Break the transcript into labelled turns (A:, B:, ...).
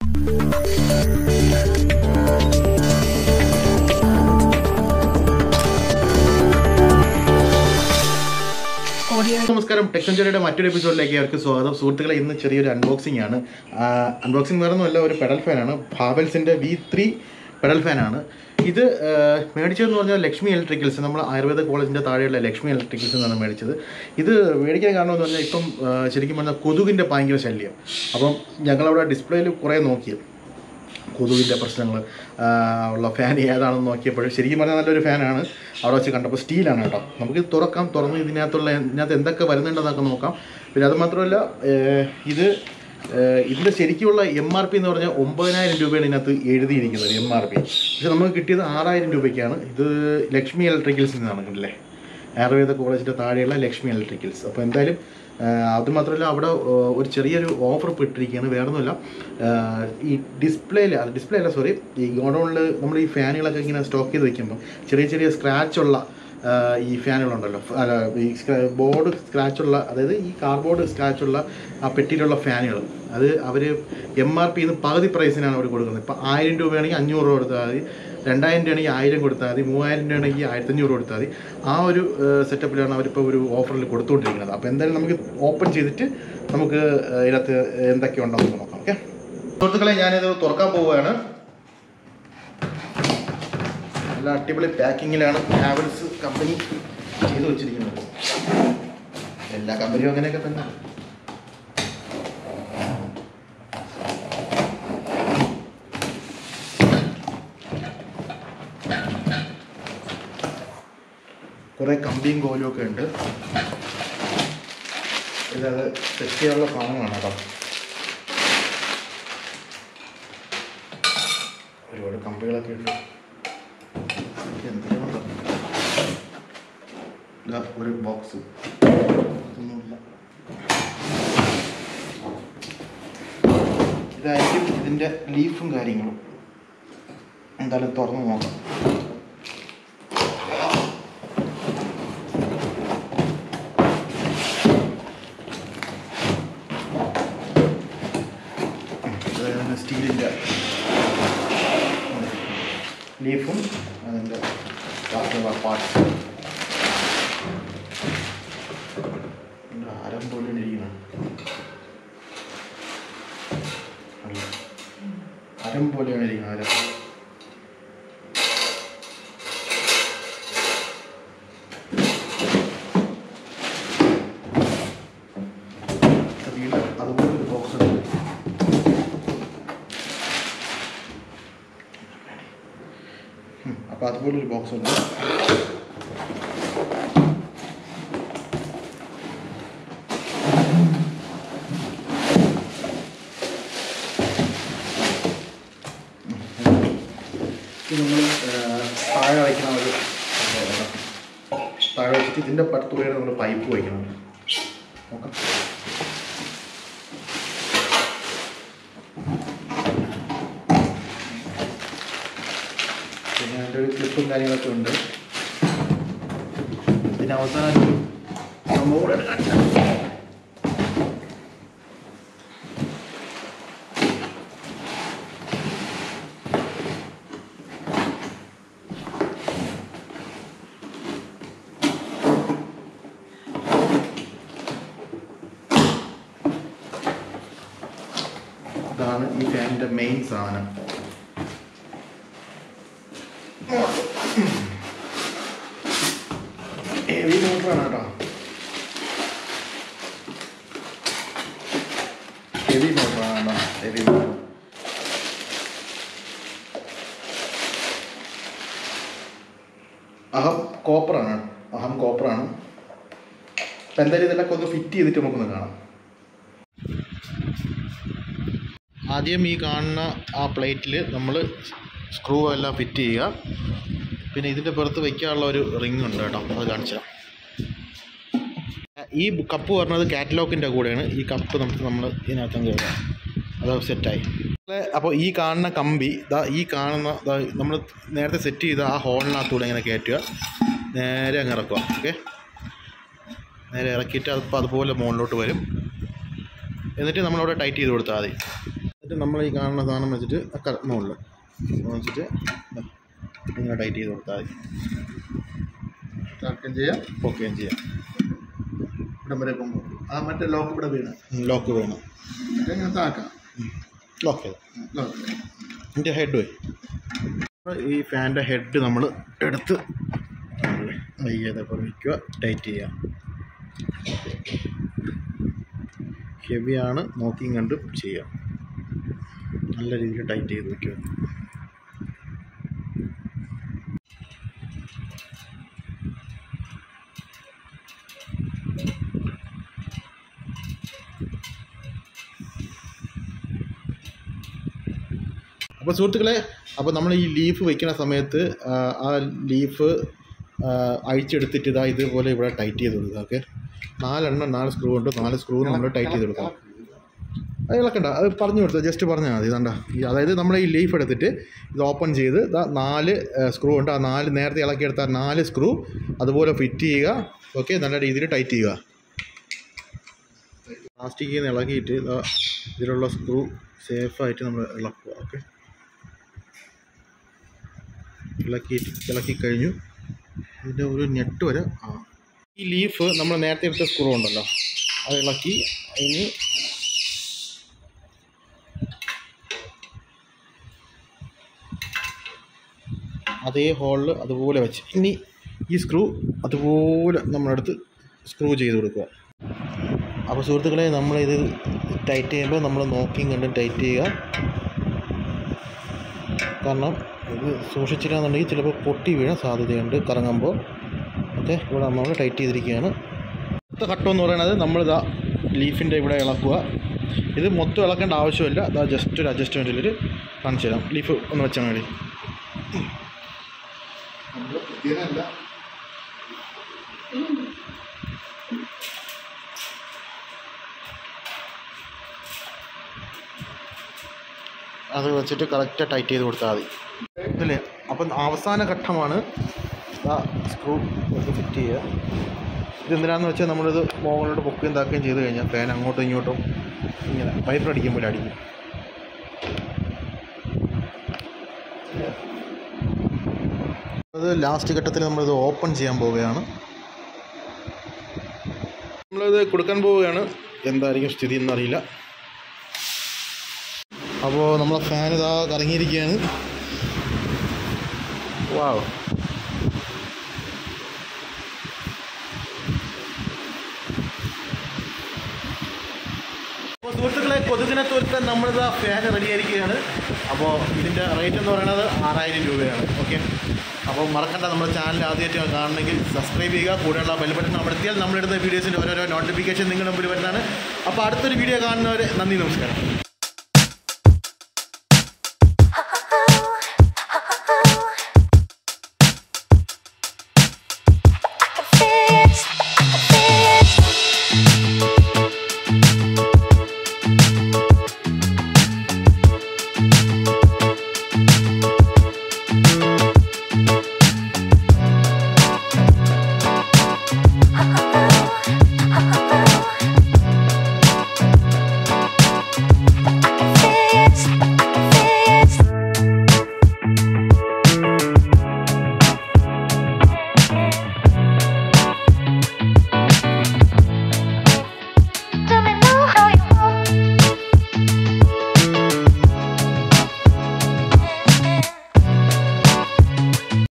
A: നമസ്കാരം ടെക്നോജറിയുടെ മറ്റൊരു എപ്പിസോഡിലേക്ക് അവർക്ക് സ്വാഗതം സുഹൃത്തുക്കളെ ഇന്ന് ചെറിയൊരു അൺബോക്സിംഗ് ആണ് അൺബോക്സിംഗ് വേറെ ഒന്നുമല്ല ഒരു പെഡൽ ഫാനാണ് ഹാവൽസിൻ്റെ വി ത്രീ പെഡൽ ഫാനാണ് ഇത് ആ, മേടിച്ചതെന്ന് പറഞ്ഞാൽ ലക്ഷ്മി ഇലക്ട്രിക്കൽസ് നമ്മൾ ആയുർവേദ കോളേജിൻ്റെ താഴെയുള്ള ലക്ഷ്മി ഇലക്ട്രിക്കൽസ് എന്നാണ് മേടിച്ചത് ഇത് മേടിക്കാൻ കാരണം എന്ന് പറഞ്ഞാൽ ഇപ്പം ആ, ശരിക്കും പറഞ്ഞാൽ കൊതുകിൻ്റെ ഭയങ്കര ശല്യം അപ്പം ഞങ്ങളവിടെ ഡിസ്പ്ലേയിൽ കുറേ നോക്കി കൊതുകിൻ്റെ പ്രശ്നങ്ങൾ ഉള്ള ഫാൻ ഏതാണെന്ന് നോക്കിയപ്പോൾ ശരിക്കും പറഞ്ഞാൽ നല്ലൊരു ഫാനാണ് അവിടെ വെച്ച് കണ്ടപ്പോൾ സ്റ്റീലാണ് കേട്ടോ നമുക്ക് ഇത് തുറക്കാം തുറന്ന് ഇതിനകത്തുള്ള ഇതിനകത്ത് എന്തൊക്കെ വരുന്നുണ്ടെന്നൊക്കെ നോക്കാം പിന്നെ അത് മാത്രമല്ല ഏഹ്, ഇത് ഏഹ്, ഇതിൻ്റെ ശരിക്കുള്ള എം ആർ പി എന്ന് പറഞ്ഞാൽ ഒമ്പതിനായിരം രൂപയാണ് ഇതിനകത്ത് എഴുതിയിരിക്കുന്നത് എം ആർ പി പക്ഷെ നമുക്ക് കിട്ടിയത് ആറായിരം രൂപയ്ക്കാണ് ഇത് ലക്ഷ്മി ഇലക്ട്രിക്കൽസിൽ നിന്നാണ് അല്ലേ ആയുർവേദ കോളേജിൻ്റെ താഴെയുള്ള ലക്ഷ്മി ഇലക്ട്രിക്കൽസ് അപ്പോൾ എന്തായാലും ആ, അത് മാത്രമല്ല അവിടെ ആ, ഒരു ചെറിയൊരു ഓഫർ ഇപ്പോൾ ഇട്ടിരിക്കുകയാണ് വേറെ ഒന്നുമില്ല ആ, ഈ ഡിസ്പ്ലേയിൽ അത് ഡിസ്പ്ലേ അല്ല സോറി ഈ ഗോഡൗണിൽ നമ്മൾ ഈ ഫാനുകളൊക്കെ ഇങ്ങനെ സ്റ്റോക്ക് ചെയ്ത് വെക്കുമ്പോൾ ചെറിയ ചെറിയ സ്ക്രാച്ചുള്ള ഈ ഫാനുകളുണ്ടല്ലോ ഫ- അല്ല ഈ ബോർഡ് സ്ക്രാച്ചുള്ള അതായത് ഈ കാർബോർഡ് സ്ക്രാച്ചുള്ള ആ പെട്ടിയിലുള്ള ഫാനുകൾ അത് അവർ എം ആർ പി നിന്ന് പകുതി പ്രൈസിനാണ് അവർ കൊടുക്കുന്നത് ഇപ്പോൾ ആയിരം രൂപയാണെങ്കിൽ അഞ്ഞൂറ് രൂപ കൊടുത്താൽ മതി രണ്ടായിരം രൂപയാണെങ്കിൽ ആയിരം കൊടുത്താൽ മതി മൂവായിരം രൂപയാണെങ്കിൽ ആയിരത്തഞ്ഞൂറ് കൊടുത്താൽ മതി ആ ഒരു സെറ്റപ്പിലാണ് അവരിപ്പോൾ ഒരു ഓഫറിൽ കൊടുത്തുകൊണ്ടിരിക്കുന്നത് അപ്പോൾ എന്തായാലും നമുക്ക് ഓപ്പൺ ചെയ്തിട്ട് നമുക്ക് ഏഹ്, ഇതിനകത്ത് എന്തൊക്കെയുണ്ടെന്ന് നമുക്ക് നോക്കാം ഓക്കെ സുഹൃത്തുക്കളെ ഞാനിത് തുറക്കാൻ പോവുകയാണ് നല്ല അടിപൊളി പാക്കിങ്ങിലാണ് ഹാവൽസ് കമ്പനി ചെയ്തു വെച്ചിരിക്കുന്നത് എല്ലാ കമ്പനിയും അങ്ങനെയൊക്കെ തന്നെ കുറേ കമ്പിയും കോലും ഒക്കെ ഉണ്ട് ഇതത് സെറ്റ് ചെയ്യാനുള്ള സാധനമാണ് കേട്ടോ ഒരുപാട് കമ്പികളൊക്കെ ഉണ്ട് എന്തിനാണ് ഇതാ ഒരു ബോക്സ് ഒന്നുമില്ല ഇതായിരിക്കും ഇതിൻ്റെ ലീഫും കാര്യങ്ങളും എന്തായാലും തുറന്ന് നോക്കാം ഇത് സ്റ്റീലിൻ്റെ ലീഫും അതിൻ്റെ ബാക്കിയുള്ള പാർട്സ് ആരം പോലെ ഇരിക്കണം അല്ല അരം പോലെയാണ് ഇരിക്കുന്നത് അരം വീണ്ടും അതുപോലെ ഒരു ബോക്സ് ഉണ്ട് അപ്പോൾ അതുപോലൊരു ബോക്സ് ഉണ്ട് ഇത് നമ്മൾ താഴെ വയ്ക്കുന്ന ഒരു സംഭവമാണ് കേട്ടോ. താഴെ വെച്ചിട്ട് ഇതിൻ്റെ പടുത്തുള്ളിയാണ് നമ്മൾ പൈപ്പ് വയ്ക്കണം നോക്കാം പിന്നെ അതിൻ്റെ ഒരു ക്ലിപ്പും കാര്യങ്ങളൊക്കെ ഉണ്ട് പിന്നെ അവസാനം ഒരു സംഭവം കൂടെ ഉണ്ട്. ഇതാണ് ഈ ഫാനിൻ്റെ മെയിൻ സാധനം ഹെവി മോട്ടറാണ് കേട്ടോ ഹെവി മോട്ടറാണ് കേട്ടോ ഹെവി മോട്ടർ അഹം കോപ്പറാണ് അഹം കോപ്പറാണ് അപ്പം എന്തായാലും ഇതെല്ലാം ഒന്ന് ഫിറ്റ് ചെയ്തിട്ട് നമുക്കൊന്ന് കാണാം ആദ്യം ഈ കാണുന്ന ആ പ്ലേറ്റിൽ നമ്മൾ സ്ക്രൂ എല്ലാം ഫിറ്റ് ചെയ്യുക പിന്നെ ഇതിൻ്റെ പുറത്ത് വയ്ക്കാനുള്ള ഒരു റിങ് ഉണ്ട് കേട്ടോ അത് കാണിച്ചു തരാം ഈ കപ്പ് പറഞ്ഞത് കാറ്റലോക്കിൻ്റെ കൂടെയാണ് ഈ കപ്പ് നമുക്ക് നമ്മൾ ഇതിനകത്ത് അങ്ങ് ഇടാം അത് സെറ്റായി അപ്പോൾ ഈ കാണുന്ന കമ്പി ദാ ഈ കാണുന്ന ദാ നമ്മൾ നേരത്തെ സെറ്റ് ചെയ്ത ആ ഹോളിനകത്തൂടെ ഇങ്ങനെ കയറ്റുക നേരെ അങ്ങ് ഇറക്കുക ഓക്കെ നേരെ ഇറക്കിയിട്ട് അതിപ്പോൾ അതുപോലെ മുകളിലോട്ട് വരും എന്നിട്ട് നമ്മളവിടെ ടൈറ്റ് ചെയ്ത് കൊടുത്താൽ മതി എന്നിട്ട് എന്നിട്ട് നമ്മൾ ഈ കാണുന്ന സാധനം വെച്ചിട്ട് ക- മുകളിൽ വെച്ചിട്ട് ദാ ഇങ്ങനെ ടൈറ്റ് ചെയ്ത് കൊടുത്താൽ മതി
B: താക്കം ചെയ്യാം
A: ഓക്കെയും ചെയ്യാം
B: ഇവിടം വരെ പോകുമ്പോൾ ആ മറ്റേ ലോക്ക് ഇവിടെ വീണ്
A: ലോക്ക് വേണം
B: മറ്റേ ഇങ്ങനെ താക്കാം
A: ലോക്ക് ചെയ്ത്
B: ലോക്ക്
A: ഇതിൻ്റെ ഹെഡ് പോയി ഈ ഫാനിൻ്റെ ഹെഡ് നമ്മൾ എടുത്ത് വയ്യാതെ വയ്ക്കുക ടൈറ്റ് ചെയ്യുക ഹെവിയാണ് നോക്കിയും കണ്ടും ചെയ്യുക നല്ല രീതിയിൽ ടൈറ്റ് ചെയ്ത് വയ്ക്കുക അപ്പോൾ സുഹൃത്തുക്കളെ അപ്പോൾ നമ്മൾ ഈ ലീഫ് വെക്കുന്ന സമയത്ത് ആ, ആ ലീഫ് ആ, അഴിച്ചെടുത്തിട്ട് ഇതാ ഇതുപോലെ ഇവിടെ ടൈറ്റ് ചെയ്ത് കൊടുക്കുക ഓക്കെ നാലെണ്ണം നാല് സ്ക്രൂ ഉണ്ട് നാല് സ്ക്രൂ നമ്മൾ ടൈറ്റ് ചെയ്ത് കൊടുക്കണം അത് ഇളക്കണ്ട അത് പറഞ്ഞു കൊടുത്തത് ജസ്റ്റ് പറഞ്ഞാൽ മതി ഇതാണ്ട ഈ അതായത് നമ്മൾ ഈ ലീഫ് എടുത്തിട്ട് ഇത് ഓപ്പൺ ചെയ്ത് ദാ നാല് സ്ക്രൂ ഉണ്ട് ആ നാല് നേരത്തെ ഇളക്കിയെടുത്ത ആ നാല് സ്ക്രൂ അതുപോലെ ഫിറ്റ് ചെയ്യുക ഓക്കെ നല്ല രീതിയിൽ ടൈറ്റ് ചെയ്യുക പ്ലാസ്റ്റിക്കിൽ നിന്ന് ഇളക്കിയിട്ട് ദാ ഇതിലുള്ള സ്ക്രൂ സേഫായിട്ട് നമ്മൾ ഇളക്കുക ഓക്കെ ഇളക്കി ഇളക്കി കഴിഞ്ഞു ഇതിൻ്റെ ഒരു നെറ്റ് വരെ ആ ഈ ലീഫ് നമ്മൾ നേരത്തെ എടുത്ത സ്ക്രൂ ഉണ്ടല്ലോ അത് ഇളക്കി അതിന് അതേ ഹോളിൽ അതുപോലെ വെച്ച് ഇനി ഈ സ്ക്രൂ അതുപോലെ നമ്മളടുത്ത് സ്ക്രൂ ചെയ്ത് കൊടുക്കുക അപ്പോൾ സുഹൃത്തുക്കളെ നമ്മളിത് ടൈറ്റ് ചെയ്യുമ്പോൾ നമ്മൾ നോക്കിയും കണ്ടും ടൈറ്റ് ചെയ്യുക കാരണം ഇത് സൂക്ഷിച്ചില്ലാന്നുണ്ടെങ്കിൽ ചിലപ്പോൾ പൊട്ടി വീഴാൻ സാധ്യതയുണ്ട് കറങ്ങുമ്പോൾ ഓക്കെ ഇവിടെ നമ്മൾ ടൈറ്റ് ചെയ്തിരിക്കുകയാണ് അടുത്ത ഘട്ടം എന്ന് പറയുന്നത് നമ്മളിതാ ലീഫിൻ്റെ ഇവിടെ ഇളക്കുക ഇത് മൊത്തം ഇളക്കേണ്ട ആവശ്യമില്ല ഇതാ ജസ്റ്റ് ഒരു അഡ്ജസ്റ്റ്മെൻറ്റിൽ കാണിച്ചു തരാം ലീഫ് ഒന്ന് വെച്ചാൽ മതി
B: നമ്മൾ പുതിയതല്ല
A: അത് വെച്ചിട്ട് കറക്റ്റ് ടൈറ്റ് ചെയ്ത് കൊടുത്താൽ മതി ഇതല്ലേ അപ്പം അവസാന ഘട്ടമാണ് ആ സ്ക്രൂ ഫിറ്റ് ചെയ്യുക ഇതെന്തിനാന്ന് വെച്ചാൽ നമ്മളിത് മുകളിലോട്ട് പൊക്കുകയും താക്കുകയും ചെയ്ത് കഴിഞ്ഞാൽ ഫാൻ അങ്ങോട്ടും ഇങ്ങോട്ടും ഇങ്ങനെ പൈപ്പ് അടിക്കുമ്പോൾ അടിക്കും അത് ലാസ്റ്റ് ഘട്ടത്തിൽ നമ്മളിത് ഓപ്പൺ ചെയ്യാൻ പോവുകയാണ് നമ്മളിത് കൊടുക്കാൻ പോവുകയാണ് എന്തായിരിക്കും സ്ഥിതി എന്നറിയില്ല അപ്പോൾ നമ്മളെ ഫാൻ ഇതാ കറങ്ങിയിരിക്കുകയാണ് വാവ് അപ്പോൾ സുഹൃത്തുക്കളെ കൊതുകിനെ തോൽക്കാൻ നമ്മളിതാ ഫാൻ റെഡി ആയിരിക്കുകയാണ് അപ്പോൾ ഇതിൻ്റെ റേറ്റ് എന്ന് പറയുന്നത് ആറായിരം രൂപയാണ് ഓക്കെ അപ്പോൾ മറക്കണ്ട നമ്മുടെ ചാനൽ ആദ്യമായിട്ട് കാണണമെങ്കിൽ സബ്സ്ക്രൈബ് ചെയ്യുക കൂടെയുള്ള ബെൽ ബട്ടൺ അമർത്തിയാൽ നമ്മളിടുന്ന വീഡിയോസിൻ്റെ ഓരോരോ നോട്ടിഫിക്കേഷൻ നിങ്ങളുടെ മുമ്പിൽ വരുന്നതാണ് അപ്പോൾ അടുത്തൊരു വീഡിയോ കാണുന്നവരെ നന്ദി നമസ്കാരം